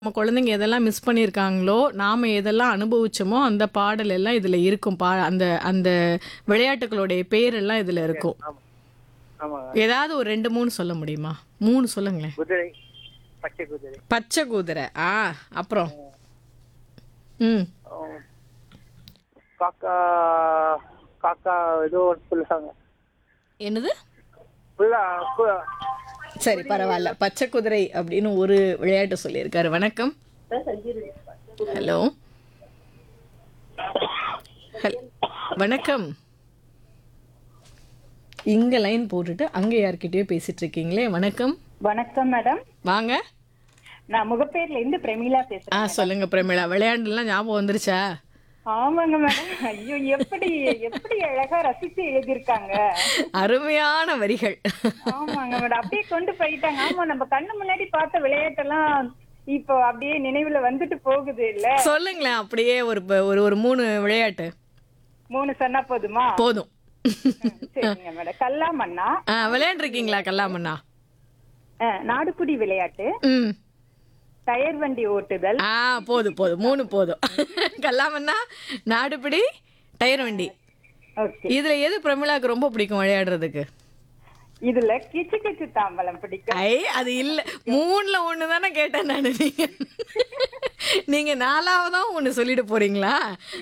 நம்ம குழந்தைங்க எதெல்லாம் மிஸ் பண்ணியிருக்காங்களோ நாம எதெல்லாம் அனுபவிச்சோமோ அந்த பாடல் எல்லாம் இதுல இருக்கும் பா அந்த அந்த விளையாட்டுகளுடைய பேர் எல்லாம் இதுல இருக்கும் ஆமா ஆமாங்க ஏதாவது ஒரு ரெண்டு மூணு சொல்ல முடியுமா மூணு சொல்லுங்களேன் குதிரை பச்சை குதிரை பச்சை குதிரை ஆ அப்புறம் ம் ஆம். காக்கா காக்கா ஏதோ ஒன்று சொல்லுவாங்க என்னது ஃபுல்லா சரி பரவாயில்ல பச்சை குதிரை அப்படின்னு ஒரு விளையாட்டு சொல்லியிருக்காரு வணக்கம் ஹலோ ஹல்- வணக்கம் இங்க லைன் போட்டுட்டு அங்க யார்கிட்டயோ பேசிட்டு இருக்கீங்களே வணக்கம் வணக்கம் மேடம் வாங்க நான் முகப்பேர்ல இருந்து பிரமிளா ஆ பேசுறேன் சொல்லுங்க பிரமிளா விளையாண்டுலாம் ஞாபகம் வந்துருச்சா ஆமாங்க மேடம் ஐயோ எப்படி எப்படி அழகா ரசிச்சு எழுதியிருக்காங்க அருமையான வரிகள் ஆமாங்க மேடம் அப்படியே கொண்டு போயிட்டாங்க ஆமா நம்ம கண்ணு முன்னாடி பார்த்த விளையாட்டெல்லாம் இப்போ அப்படியே நினைவுல வந்துட்டு போகுது இல்ல சொல்லுங்களேன் அப்படியே ஒரு ப- ஒரு ஒரு மூணு விளையாட்டு மூணு சொன்னா போதுமா போதும் ம், சரிங்க மேடம் கல்லாமண்ணா ஆ விளையாண்டுருக்கீங்களா கல்லாமண்ணா அஹ், நாடுகுடி விளையாட்டு ம் டயர் வண்டி ஓட்டுதல் ஆ போதும் போதும் மூணு போதும் கல்லாமண்ணா நாடுபிடி டயர் வண்டி ஓகே இதுல எது பிரமிளாக்கு ரொம்ப பிடிக்கும் விளையாடுறதுக்கு இதுல கிச்சு கிச்சு தாம்பலம் பிடிக்கும் ஐ அது இல்ல மூணுல ஒண்ணு தானே கேட்டேன் நான் நீங்க நீங்க நாலாவதா ஒண்ணு சொல்லிட்டு போறீங்களா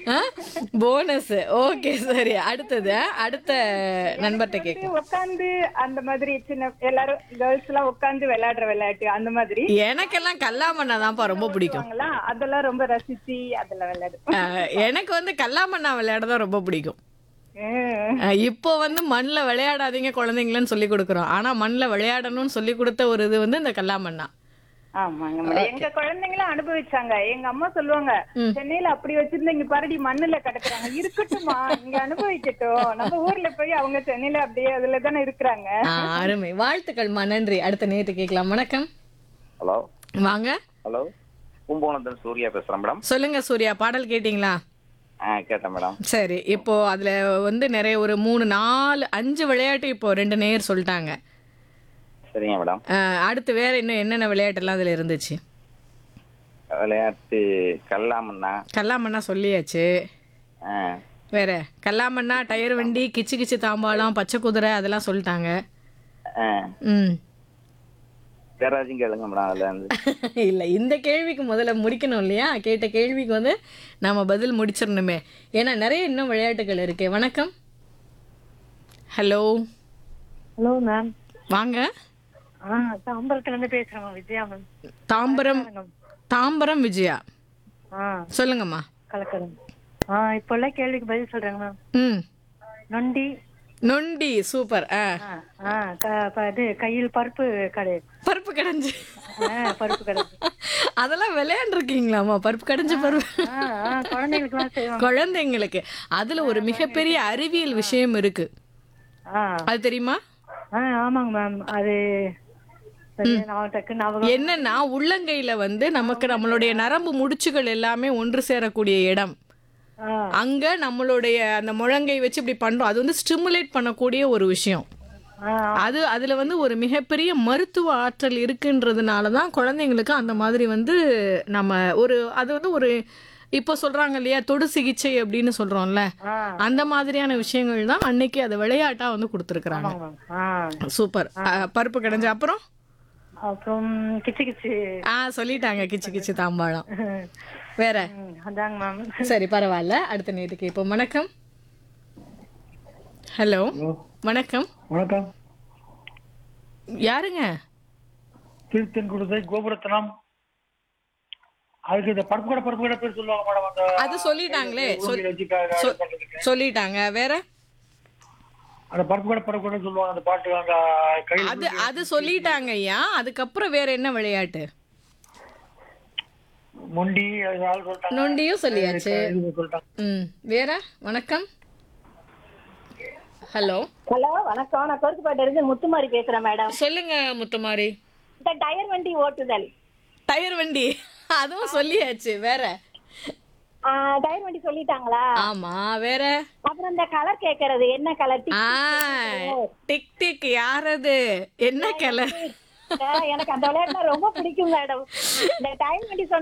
போனஸ் ஓகே சரி அடுத்தது அடுத்த நண்பர்கிட்ட கேட்க உட்காந்து அந்த மாதிரி சின்ன எல்லாரும் கேர்ள்ஸ் எல்லாம் உட்காந்து விளையாடுற விளையாட்டு அந்த மாதிரி எனக்கெல்லாம் கல்லாமண்ணா தான்ப்பா ரொம்ப பிடிக்கும் சொல்லுவாங்களா அதெல்லாம் ரொம்ப ரசிச்சு அதெல்லாம் விளையாடு அஹ், எனக்கு வந்து கல்லாமண்ணா விளையாட தான் ரொம்ப பிடிக்கும் ஹம். அஹ், இப்போ வந்து மண்ணில் விளையாடாதீங்க குழந்தைங்களன்னு சொல்லி கொடுக்குறோம் ஆனா மண்ணில் விளையாடணும்னு சொல்லி கொடுத்த ஒரு இது வந்து இந்த கல்லாமண்ணா ஆமாங்க மேடம் எங்க குழந்தைங்களும் அனுபவிச்சாங்க எங்க அம்மா சொல்லுவாங்க சென்னையில அப்படி வச்சிருந்தா இங்க பாரடி மண்ணுல கிடக்குறாங்க இருக்கட்டுமா இங்க அனுபவிக்கட்டும் நம்ம ஊர்ல போய் அவங்க சென்னையில அப்படியே அதுல தானே இருக்கிறாங்க ஆ, அருமை வாழ்த்துக்கள்மா நன்றி அடுத்த நேற்று கேட்கலாம் வணக்கம் ஹலோ வாங்க ஹலோ கும்பகோணத்தில் சூர்யா பேசுகிறேன் மேடம் சொல்லுங்க சூர்யா பாடல் கேட்டிங்களா ஆ கேட்டேன் மேடம் சரி இப்போ அதுல வந்து நிறைய ஒரு மூணு நாலு அஞ்சு விளையாட்டு இப்போ ரெண்டு நேர் சொல்லிட்டாங்க சரிங்க மேடம் அஹ், அடுத்து வேற இன்னும் என்னென்ன விளையாட்டெல்லாம் அதுல இருந்துச்சு விளையாட்டு கல்லாமண்ணா கல்லாமண்ணா சொல்லியாச்சு ஆ வேற கல்லாமண்ணா டயர் வண்டி கிச்சு கிச்சு தாம்பாளம் பச்சை குதிரை அதெல்லாம் சொல்லிட்டாங்க ஆ ம் வேற ஏதாச்சும் கேளுங்க மேடம் அதில் வந்து இல்ல இந்த கேள்விக்கு முதல்ல முடிக்கணும் இல்லையா கேட்ட கேள்விக்கு வந்து நாம பதில் முடிச்சிடணுமே ஏன்னா நிறைய இன்னும் விளையாட்டுகள் இருக்கு வணக்கம் ஹலோ ஹலோ மேம் வாங்க ஆ தாம்பரத்துல இருந்து பேசுறேன் விஜயா மேம் தாம்பரம் தாம்பரம் விஜயா ஆ சொல்லுங்கம்மா கலக்கரம் ஆ இப்போ எல்லாம் கேள்விக்கு பதில் சொல்றேங்க மேம் ம் நொண்டி நொண்டி சூப்பர் ஆ ஆ ஆ க- ப- இது கையில் பருப்பு கடை பருப்பு கடைஞ்சு ஆ பருப்பு கடை அதெல்லாம் விளையாண்டுருக்கீங்களாம்மா பருப்பு கடைஞ்ச பருப்பு ஆ ஆ குழந்தைங்களுக்குலாம் செய்வாங்க குழந்தைங்களுக்கு அதுல ஒரு மிகப்பெரிய அறிவியல் விஷயம் இருக்கு ஆ அது தெரியுமா ஆ ஆமாங்க மேம் அது சரியா நான் டக்கு ஞாபகம் என்னன்னா உள்ளங்கையில வந்து நமக்கு நம்மளுடைய நரம்பு முடிச்சுகள் எல்லாமே ஒன்று சேரக்கூடிய இடம் ஆ அங்க நம்மளுடைய அந்த முழங்கை வச்சு இப்படி பண்றோம் அது வந்து ஸ்டிமுலேட் பண்ணக்கூடிய ஒரு விஷயம் ஆ அது அதுல வந்து ஒரு மிகப்பெரிய மருத்துவ ஆற்றல் இருக்குன்றதுனால தான் குழந்தைங்களுக்கு அந்த மாதிரி வந்து நம்ம ஒரு அது வந்து ஒரு இப்போ சொல்றாங்க இல்லையா தொடு சிகிச்சை அப்படின்னு சொல்றோம்ல ஆ அந்த மாதிரியான விஷயங்கள் தான் அன்னைக்கு அதை விளையாட்டா வந்து கொடுத்துருக்குறாங்க ஆமாங்க மேம் ஆ சூப்பர் அஹ், பருப்பு கடைஞ்ச அப்புறம் அப்புறம் கிச்சு கிச்சு ஆ சொல்லிட்டாங்க கிச்சு கிச்சு தாம்பாளம் வேற ம், அதாங்க மேம் சரி பரவாயில்ல அடுத்த நேற்றுக்கு இப்போ வணக்கம் ஹலோ வணக்கம் வணக்கம் யாருங்க திருத்தென்குடுதை கோபுரத்தனம் அதுக்கு இந்த பருப்பு கடை பருப்பு கடை பேர் சொல்லுவாங்க மேடம் அந்த அது சொல்லிட்டாங்களே சொல்- ஊர்ல வச்சு க- க- சொல்- பண்றதுக்கு. சொல்லிட்டாங்க வேற அந்த பருப்பு கடை பருப்பு கடை சொல்லுவாங்க அந்த பாட்டு அந்த கையில் அது அது சொல்லிட்டாங்க ஐயா அதுக்கப்புறம் வேற என்ன விளையாட்டு முண்டி அது ஆள் சொல்லிட்டாங்க நொண்டியும் சொல்லியாச்சு இது சொல்லிட்டாங்க ம் வேற வணக்கம் ஹலோ ஹலோ வணக்கம் நான் கொருக்குப்பாட்டு இருந்து முத்துமாரி பேசுறேன் மேடம் சொல்லுங்க முத்துமாரி இந்த டயர் வண்டி ஓட்டுதல் டயர் வண்டி அதுவும் சொல்லியாச்சு வேற ஆ, டயர் வண்டி சொல்லிட்டாங்களா ஆமா வேற அப்புறம் இந்த கலர் கேக்குறது என்ன கலர் ஆ டிக் டிக் யாரது என்ன கலர் எனக்கு அந்த விளையாட்டுனா ரொம்ப பிடிக்கும் மேடம் இந்த டைம் பண்ணி